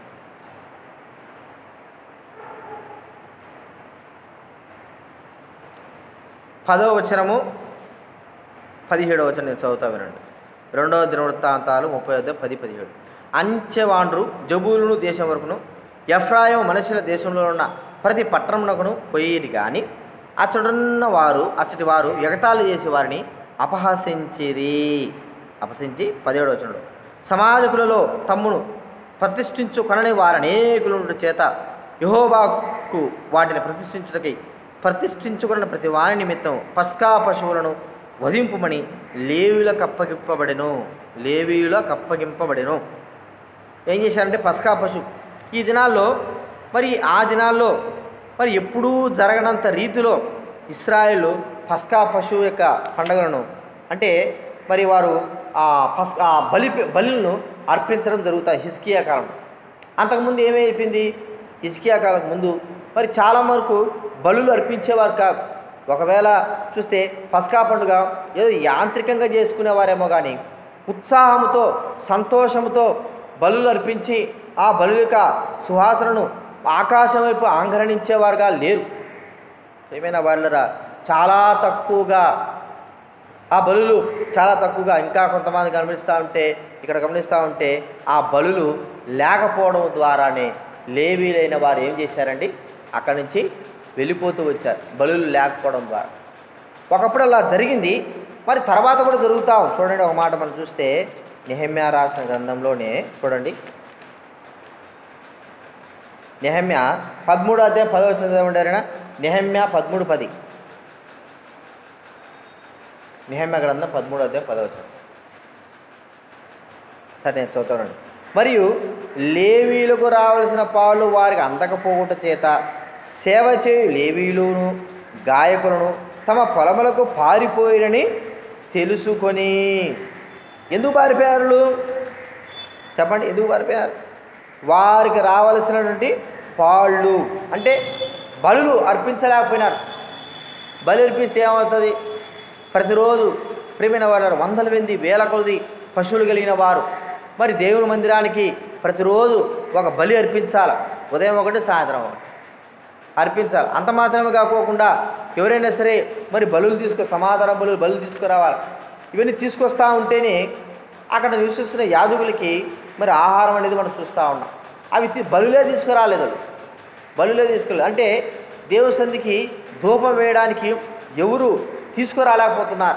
పదవ వచనము పదిహేడవ వచనం నేను చదువుతా వినండి రెండవ దినవృత్తాంతాలు ముప్పై అధ్యాయం పది పదిహేడు అంచెవాండ్రు జబూలును దేశం వరకును ఎఫ్రాయం మనుషుల దేశంలో ఉన్న ప్రతి పట్టణమునకును పోయేది కానీ అచ్చడున్న వారు అచ్చటి వారు ఎగతాళి చేసే వారిని అపహసించిరి అపహసించి పదిహేడు వచనంలో సమాజకులలో తమ్మును ప్రతిష్ఠించుకొనని వారు అనేకుల చేత యహోబాకు వాటిని ప్రతిష్ఠించుటకై ప్రతిష్ఠించుకున్న ప్రతి వారి నిమిత్తం పస్కా పశువులను వధింపుమని లేవీలకు అప్పగింపబడెను లేవీయులకు అప్పగింపబడెను ఏం చేశారంటే పస్కా పశు ఈ దినాల్లో మరి ఆ దినాల్లో మరి ఎప్పుడూ జరగనంత రీతిలో ఇస్రాయేల్ పస్కా పశువు యొక్క పండుగలను అంటే మరి వారు ఆ పస్ ఆ బలి బలులను అర్పించడం జరుగుతాయి హిస్కియా కాలం అంతకుముందు ఏమైపోయింది హిస్కియా కాలం ముందు మరి చాలా వరకు బలులు అర్పించేవారు కాదు ఒకవేళ చూస్తే పస్కా పండుగ ఏదో యాంత్రికంగా చేసుకునేవారేమో కానీ ఉత్సాహంతో సంతోషంతో బలులు అర్పించి ఆ బలు యొక్క సువాసనను ఆకాశం వైపు ఆంగ్రణించేవారుగా లేరు ఏమైనా వాళ్ళరా చాలా తక్కువగా ఆ బలులు చాలా తక్కువగా ఇంకా కొంతమంది గమనిస్తూ ఉంటే ఇక్కడ గమనిస్తూ ఉంటే ఆ బలులు లేకపోవడం ద్వారానే లేవీలైన వారు ఏం చేశారండి అక్కడి నుంచి వెళ్ళిపోతూ వచ్చారు బలులు లేకపోవడం ద్వారా ఒకప్పుడు అలా జరిగింది మరి తర్వాత కూడా జరుగుతా ఉంది. చూడండి ఒక మాట మనం చూస్తే నెహమ్యా రాసిన గ్రంథంలోనే చూడండి నెహమ్య పదమూడు అధ్యాయం పదవ చదవండి నెహమ్య పదమూడు పది నిహమ్య గ్రంథం పదమూడు అధ్యాయం పదవచ్చు సరే నేను చదువుతానండి మరియు లేవీలకు రావలసిన పాలు వారికి అందకపోవుట చేత సేవ చేయు లేవీలును గాయకులను తమ పొలములకు పారిపోయిరని తెలుసుకొని ఎందుకు పారిపోయారు వీళ్ళు? చెప్పండి ఎందుకు పారిపోయారు వారికి రావలసినటువంటి పాళ్ళు అంటే బలులు అర్పించలేకపోయినారు బలి అర్పిస్తే ఏమవుతుంది ప్రతిరోజు ప్రేమైన వారు వందల మంది వేల కొలది పశువులు కలిగిన వారు మరి దేవుని మందిరానికి ప్రతిరోజు ఒక బలి అర్పించాలి ఉదయం ఒకటి సాయంత్రం ఒకటి అర్పించాలి అంత మాత్రమే కాకోకుండా ఎవరైనా సరే మరి బలులు తీసుకు సమాధాన బలులు బలులు తీసుకురావాలి ఇవన్నీ తీసుకొస్తూ ఉంటేనే అక్కడ నివసిస్తున్న యాజకులకి మరి ఆహారం అనేది మనం చూస్తూ ఉన్నాం అవి తీ- బలులే తీసుకురాలేదు వాళ్ళు. బలులే తీసుకెళ్ళి అంటే దేవుని సంధికి ధూపం వేయడానికి ఎవరు తీసుకురాలేకపోతున్నారు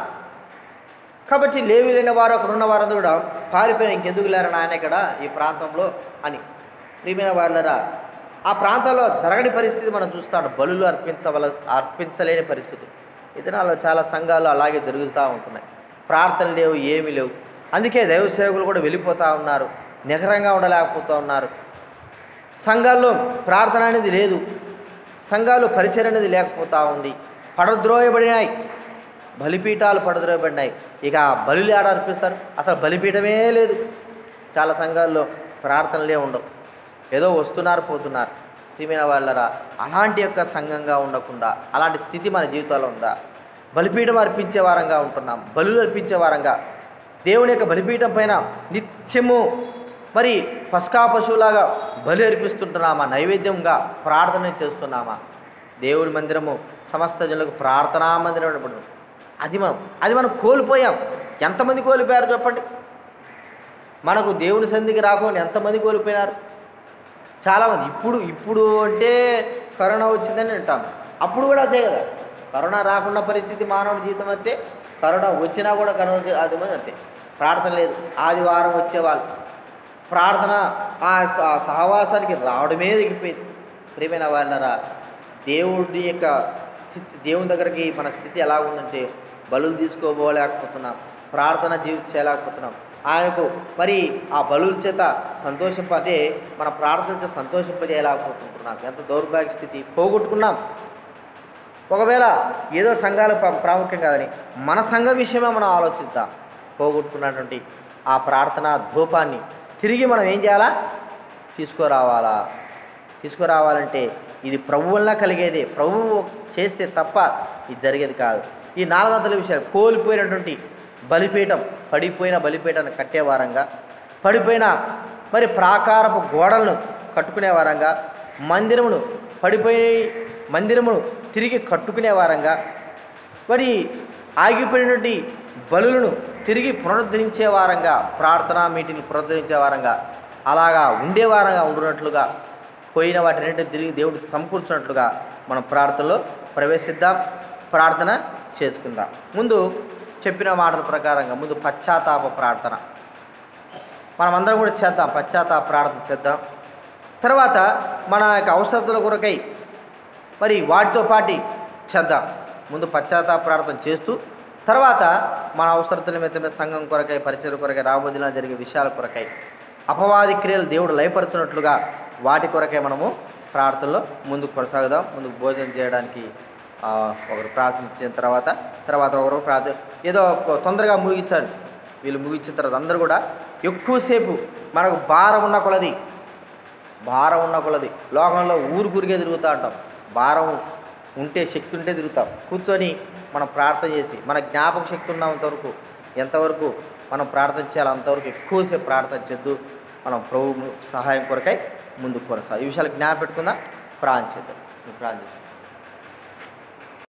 కాబట్టి లేవిలైన వారు అక్కడ ఉన్న వారందరూ కూడా పారిపోయిన ఇంకెందుకు లేరు నాయన ఇక్కడ ఈ ప్రాంతంలో అని ప్రియమైన వాళ్ళరా ఆ ప్రాంతంలో జరగని పరిస్థితి మనం చూస్తాం బలులు అర్పించవల అర్పించలేని పరిస్థితి ఈ దినాల్లో చాలా సంఘాలు అలాగే జరుగుతూ ఉంటున్నాయి ప్రార్థనలు లేవు ఏమీ లేవు అందుకే దైవ సేవకులు కూడా వెళ్ళిపోతూ ఉన్నారు నిఖరంగా ఉండలేకపోతూ ఉన్నారు సంఘాల్లో ప్రార్థన అనేది లేదు సంఘాలు పరిచయం అనేది లేకపోతూ ఉంది పడద్రోయబడినాయి బలిపీఠాలు పడద్రోయబడినాయి ఇక ఆ బలులు ఆడ అర్పిస్తారు అసలు బలిపీఠమే లేదు చాలా సంఘాల్లో ప్రార్థనలే ఉండవు ఏదో వస్తున్నారు పోతున్నారు ప్రియమైన వాళ్ళరా అలాంటి యొక్క సంఘంగా ఉండకుండా అలాంటి స్థితి మన జీవితాల్లో ఉందా బలిపీఠం అర్పించే వారంగా ఉంటున్నాం బలులు అర్పించే వారంగా దేవుని యొక్క బలిపీఠం పైన నిత్యము మరి పస్కా పశువులాగా బలి అర్పిస్తుంటున్నామా నైవేద్యంగా ప్రార్థన చేస్తున్నామా దేవుడి మందిరము సమస్త జనులకు ప్రార్థనా మందిరం అనబడును. అది మనం అది మనం కోల్పోయాం ఎంతమంది కోల్పోయారు చెప్పండి మనకు దేవుని సంధికి రాకుండా ఎంతమంది కోల్పోయినారు చాలామంది ఇప్పుడు ఇప్పుడు అంటే కరోనా వచ్చిందని అంటాం అప్పుడు కూడా అదే కదా కరోనా రాకుండా పరిస్థితి మానవుడి జీవితం అంతే కరోనా వచ్చినా కూడా కరోనా అది మంది అంతే ప్రార్థన లేదు ఆదివారం వచ్చేవాళ్ళు ప్రార్థన ఆ స- ఆ సహవాసానికి రావడమే దిగిపోయింది ప్రియమైన వాళ్ళరా దేవుడి యొక్క స్థితి దేవుని దగ్గరికి మన స్థితి ఎలా ఉందంటే బలులు తీసుకోబోలేకపోతున్నాం ప్రార్థన జీవి చేయలేకపోతున్నాం ఆయనకు మరి ఆ బలుల చేత సంతోషింప అంటే మన ప్రార్థన చేత సంతోషింపజేయలేకపోతున్నాం ఎంత దౌర్భాగ్య స్థితి పోగొట్టుకున్నాం ఒకవేళ ఏదో సంఘాలు ప్రా- ప్రాముఖ్యం కాదని మన సంఘ విషయమే మనం ఆలోచిద్దాం పోగొట్టుకున్నటువంటి ఆ ప్రార్థన ధూపాన్ని తిరిగి మనం ఏం చేయాలా తీసుకురావాలా తీసుకురావాలంటే ఇది ప్రభు వల్ల కలిగేది ప్రభువు చేస్తే తప్ప ఇది జరిగేది కాదు ఈ నాలుగంతల విషయాలు కోల్పోయినటువంటి బలిపీఠం పడిపోయిన బలిపీఠాన్ని కట్టేవారంగా పడిపోయిన మరి ప్రాకారపు గోడలను కట్టుకునే వారంగా మందిరమును పడిపోయి మందిరమును తిరిగి కట్టుకునే వారంగా మరి ఆగిపోయినటువంటి బలులను తిరిగి పునరుద్ధరించే వారంగా ప్రార్థనా మీటింగ్ పునరుద్ధరించే వారంగా అలాగా ఉండే వారంగా ఉండునట్లుగా పోయిన వాటిని తిరిగి దేవుడు సమకూర్చున్నట్లుగా మనం ప్రార్థనలో ప్రవేశిద్దాం ప్రార్థన చేసుకుందాం ముందు చెప్పిన మాటల ప్రకారంగా ముందు పశ్చాత్తాప ప్రార్థన మనమందరం కూడా చేద్దాం పశ్చాత్తాప ప్రార్థన చేద్దాం తర్వాత మన యొక్క అవసరతల కొరకై మరి వాటితో పాటి చేద్దాం ముందు పశ్చాత్తాప ప్రార్థన చేస్తూ తర్వాత మన అవసరతల నిమిత్తమే సంఘం కొరకై పరిచయం కొరకై రాబోదిన జరిగే విషయాల కొరకై అపవాది క్రియలు దేవుడు లయపరచున్నట్లుగా వాటి కొరకే మనము ప్రార్థనలో ముందుకు కొనసాగుదాం ముందుకు భోజనం చేయడానికి ఆ, ఒకరు ప్రార్థించిన తర్వాత తర్వాత ఒకరు ప్రార్థన ఏదో ఒక తొందరగా ముగించాలి వీళ్ళు ముగించిన తర్వాత అందరూ కూడా ఎక్కువసేపు మనకు భారం ఉన్న కొలది భారం ఉన్న కొలది లోకంలో ఊరు గురిగే తిరుగుతూ ఉంటాం భారం ఉంటే శక్తి ఉంటే తిరుగుతాం కూర్చొని మనం ప్రార్థన చేసి మన జ్ఞాపక శక్తి ఉన్నంతవరకు ఎంతవరకు మనం ప్రార్థన చేయాలి అంతవరకు ఎక్కువసేపు ప్రార్థన చేద్దు మనం ప్రభు సహాయం కొరకై ముందుకు కొనసాగు ఈ విషయాలు జ్ఞాపకం పెట్టుకుందాం ప్రార్థన చేద్దాం ప్రార్థన చేద్దాం